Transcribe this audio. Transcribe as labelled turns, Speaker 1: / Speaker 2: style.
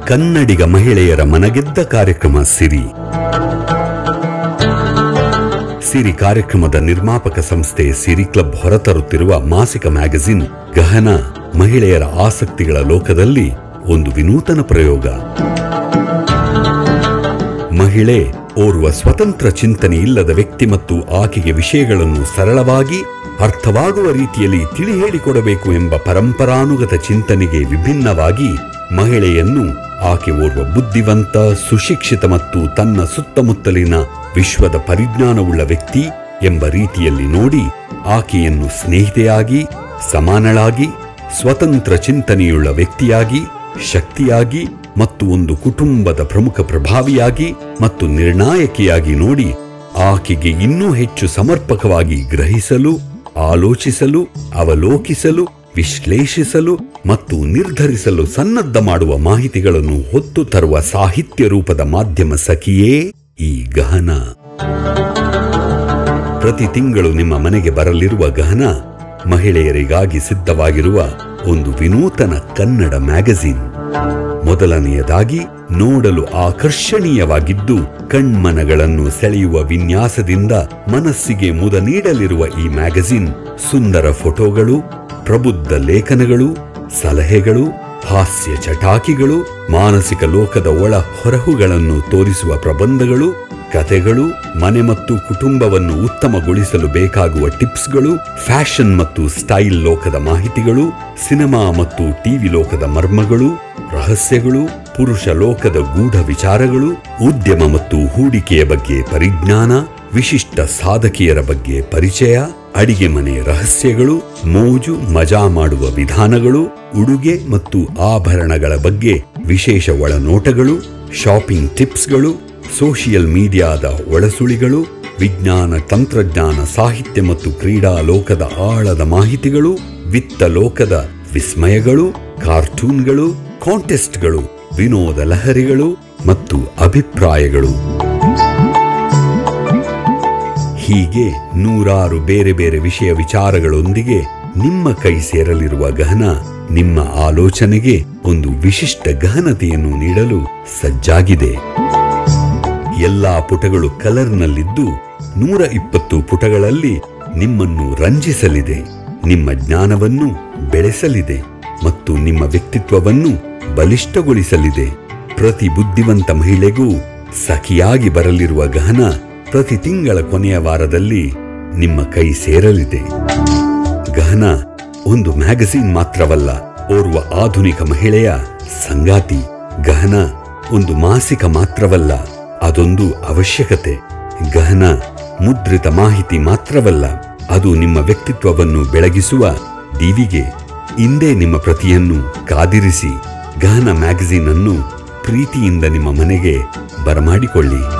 Speaker 1: ಕನ್ನಡಿಗ ಮಹಿಳೆಯರ ಮನಗೆದ್ದ ಕಾರ್ಯಕ್ರಮ ಸಿರಿ ಸಿರಿ ಕಾರ್ಯಕ್ರಮದ ನಿರ್ಮಾಪಕ ಸಂಸ್ಥೆ ಸಿರಿ ಕ್ಲಬ್ ಹೊರತರುತ್ತಿರುವ ಮಾಸಿಕ ಮ್ಯಾಗಜಿನ್ ಗಹನ ಮಹಿಳೆಯರ ಆಸಕ್ತಿಗಳ ಲೋಕದಲ್ಲಿ ಒಂದು ವಿನೂತನ ಪ್ರಯೋಗ ಮಹಿಳೆ ಓರ್ವ ಸ್ವತಂತ್ರ ಚಿಂತನೆ ಇಲ್ಲದ ವ್ಯಕ್ತಿ ಮತ್ತು ಆಕೆಗೆ ವಿಷಯಗಳನ್ನು ಸರಳವಾಗಿ ಅರ್ಥವಾಗುವ ರೀತಿಯಲ್ಲಿ ತಿಳಿ ಹೇಳಿಕೊಡಬೇಕು ಎಂಬ ಪರಂಪರಾನುಗತ ಚಿಂತನೆಗೆ ವಿಭಿನ್ನವಾಗಿ ಮಹಿಳೆಯನ್ನು ಆಕೆ ಓರ್ವ ಬುದ್ಧಿವಂತ ಸುಶಿಕ್ಷಿತ ಮತ್ತು ತನ್ನ ಸುತ್ತಮುತ್ತಲಿನ ವಿಶ್ವದ ಪರಿಜ್ಞಾನವುಳ್ಳ ವ್ಯಕ್ತಿ ಎಂಬ ರೀತಿಯಲ್ಲಿ ನೋಡಿ ಆಕೆಯನ್ನು ಸ್ನೇಹಿತೆಯಾಗಿ ಸಮಾನಳಾಗಿ ಸ್ವತಂತ್ರ ಚಿಂತನೆಯುಳ್ಳ ವ್ಯಕ್ತಿಯಾಗಿ ಶಕ್ತಿಯಾಗಿ ಮತ್ತು ಒಂದು ಕುಟುಂಬದ ಪ್ರಮುಖ ಪ್ರಭಾವಿಯಾಗಿ ಮತ್ತು ನಿರ್ಣಾಯಕಿಯಾಗಿ ನೋಡಿ ಆಕೆಗೆ ಇನ್ನೂ ಹೆಚ್ಚು ಸಮರ್ಪಕವಾಗಿ ಗ್ರಹಿಸಲು ಆಲೋಚಿಸಲು ಅವಲೋಕಿಸಲು ವಿಶ್ಲೇಷಿಸಲು ಮತ್ತು ನಿರ್ಧರಿಸಲು ಸನ್ನದ್ಧ ಮಾಡುವ ಮಾಹಿತಿಗಳನ್ನು ಹೊತ್ತು ತರುವ ಸಾಹಿತ್ಯ ರೂಪದ ಮಾಧ್ಯಮ ಸಖಿಯೇ ಈ ಗಹನ ಪ್ರತಿ ತಿಂಗಳು ನಿಮ್ಮ ಮನೆಗೆ ಬರಲಿರುವ ಗಹನ ಮಹಿಳೆಯರಿಗಾಗಿ ಸಿದ್ಧವಾಗಿರುವ ಒಂದು ವಿನೂತನ ಕನ್ನಡ ಮ್ಯಾಗಝಿನ್ ಮೊದಲನೆಯದಾಗಿ ನೋಡಲು ಆಕರ್ಷಣೀಯವಾಗಿದ್ದು ಕಣ್ಮನಗಳನ್ನು ಸೆಳೆಯುವ ವಿನ್ಯಾಸದಿಂದ ಮನಸ್ಸಿಗೆ ಮುದ ನೀಡಲಿರುವ ಈ ಮ್ಯಾಗಝಿನ್ ಸುಂದರ ಫೋಟೋಗಳು ಪ್ರಬುದ್ಧ ಲೇಖನಗಳು ಸಲಹೆಗಳು ಹಾಸ್ಯ ಚಟಾಕಿಗಳು ಮಾನಸಿಕ ಲೋಕದ ಒಳ ಹೊರಹುಗಳನ್ನು ತೋರಿಸುವ ಪ್ರಬಂಧಗಳು ಕಥೆಗಳು ಮನೆ ಮತ್ತು ಕುಟುಂಬವನ್ನು ಉತ್ತಮಗೊಳಿಸಲು ಬೇಕಾಗುವ ಟಿಪ್ಸ್ಗಳು ಫ್ಯಾಷನ್ ಮತ್ತು ಸ್ಟೈಲ್ ಲೋಕದ ಮಾಹಿತಿಗಳು ಸಿನಿಮಾ ಮತ್ತು ಟಿವಿ ಲೋಕದ ಮರ್ಮಗಳು ರಹಸ್ಯಗಳು ಪುರುಷ ಲೋಕದ ಗೂಢ ವಿಚಾರಗಳು ಉದ್ಯಮ ಮತ್ತು ಹೂಡಿಕೆಯ ಬಗ್ಗೆ ಪರಿಜ್ಞಾನ ವಿಶಿಷ್ಟ ಸಾಧಕಿಯರ ಬಗ್ಗೆ ಪರಿಚಯ ಅಡಿಗೆ ಮನೆ ರಹಸ್ಯಗಳು ಮೋಜು ಮಜಾ ಮಾಡುವ ವಿಧಾನಗಳು ಉಡುಗೆ ಮತ್ತು ಆಭರಣಗಳ ಬಗ್ಗೆ ವಿಶೇಷ ಒಳನೋಟಗಳು ಶಾಪಿಂಗ್ ಟಿಪ್ಸ್ಗಳು ಸೋಷಿಯಲ್ ಮೀಡಿಯಾದ ಒಳಸುಳಿಗಳು ವಿಜ್ಞಾನ ತಂತ್ರಜ್ಞಾನ ಸಾಹಿತ್ಯ ಮತ್ತು ಕ್ರೀಡಾ ಲೋಕದ ಆಳದ ಮಾಹಿತಿಗಳು ವಿತ್ತ ಲೋಕದ ವಿಸ್ಮಯಗಳು ಕಾರ್ಟೂನ್ಗಳು ಕಾಂಟೆಸ್ಟ್ಗಳು ವಿನೋದ ಲಹರಿಗಳು ಮತ್ತು ಅಭಿಪ್ರಾಯಗಳು ಹೀಗೆ ನೂರಾರು ಬೇರೆ ಬೇರೆ ವಿಷಯ ವಿಚಾರಗಳೊಂದಿಗೆ ನಿಮ್ಮ ಕೈ ಸೇರಲಿರುವ ಗಹನ ನಿಮ್ಮ ಆಲೋಚನೆಗೆ ಒಂದು ವಿಶಿಷ್ಟ ಗಹನತೆಯನ್ನು ನೀಡಲು ಸಜ್ಜಾಗಿದೆ ಎಲ್ಲಾ ಪುಟಗಳು ಕಲರ್ನಲ್ಲಿದ್ದು ನೂರ ಇಪ್ಪತ್ತು ಪುಟಗಳಲ್ಲಿ ನಿಮ್ಮನ್ನು ರಂಜಿಸಲಿದೆ ನಿಮ್ಮ ಜ್ಞಾನವನ್ನು ಬೆಳೆಸಲಿದೆ ಮತ್ತು ನಿಮ್ಮ ವ್ಯಕ್ತಿತ್ವವನ್ನು ಬಲಿಷ್ಠಗೊಳಿಸಲಿದೆ ಪ್ರತಿ ಬುದ್ಧಿವಂತ ಮಹಿಳೆಗೂ ಸಖಿಯಾಗಿ ಬರಲಿರುವ ಗಹನ ಪ್ರತಿ ತಿಂಗಳ ಕೊನೆಯ ವಾರದಲ್ಲಿ ನಿಮ್ಮ ಕೈ ಸೇರಲಿದೆ ಗಹನ ಒಂದು ಮ್ಯಾಗಝಿನ್ ಮಾತ್ರವಲ್ಲ ಓರ್ವ ಆಧುನಿಕ ಮಹಿಳೆಯ ಸಂಗಾತಿ ಗಹನ ಒಂದು ಮಾಸಿಕ ಮಾತ್ರವಲ್ಲ ಅದೊಂದು ಅವಶ್ಯಕತೆ ಗಹನ ಮುದ್ರಿತ ಮಾಹಿತಿ ಮಾತ್ರವಲ್ಲ ಅದು ನಿಮ್ಮ ವ್ಯಕ್ತಿತ್ವವನ್ನು ಬೆಳಗಿಸುವ ದೀವಿಗೆ ಇಂದೇ ನಿಮ್ಮ ಪ್ರತಿಯನ್ನು ಕಾದಿರಿಸಿ ಗಹನ ಮ್ಯಾಗಝಿನ್ ಅನ್ನು ಪ್ರೀತಿಯಿಂದ ನಿಮ್ಮ ಮನೆಗೆ ಬರಮಾಡಿಕೊಳ್ಳಿ